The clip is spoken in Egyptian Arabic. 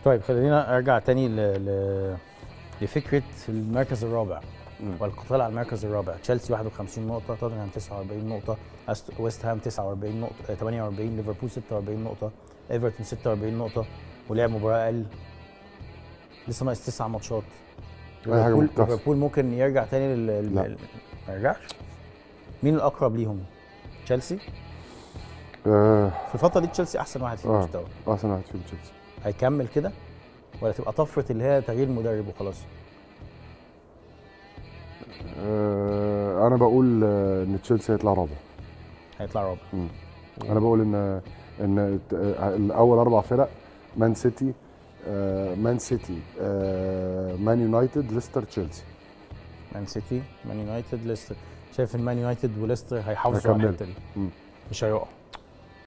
طيب خلينا ارجع تاني ل... ل... لفكره المركز الرابع مم. والقتال على المركز الرابع تشيلسي 51 نقطه توتنهام 49 نقطه أست... ويست هام 49 نقطه آه، 48 ليفربول 46 نقطه ايفرتون 46 نقطه ولعب مباراه اقل لسه ناقص تسع ماتشات أي حاجة ليفربول ممكن تحصل. ليفربول ممكن يرجع تاني لل... لل- لا. لل- ما يرجعش مين الاقرب ليهم تشيلسي آه في الفتره دي تشيلسي احسن واحد في آه. المستوى احسن واحد فيهم تشيلسي هيكمل كده ولا تبقى طفره اللي هي تغيير مدرب وخلاص آه انا بقول آه، ان تشيلسي هيطلع رابع هيطلع رابع مم. انا بقول ان ان ت- آه، الاول اربع فرق مان سيتي آه مان سيتي آه مان يونايتد ليستر تشيلسي مان سيتي مان يونايتد ليستر شايف ان مان يونايتد وليستر هيحافظوا على هيكملوا. الحته دي مم. مش هيقعوا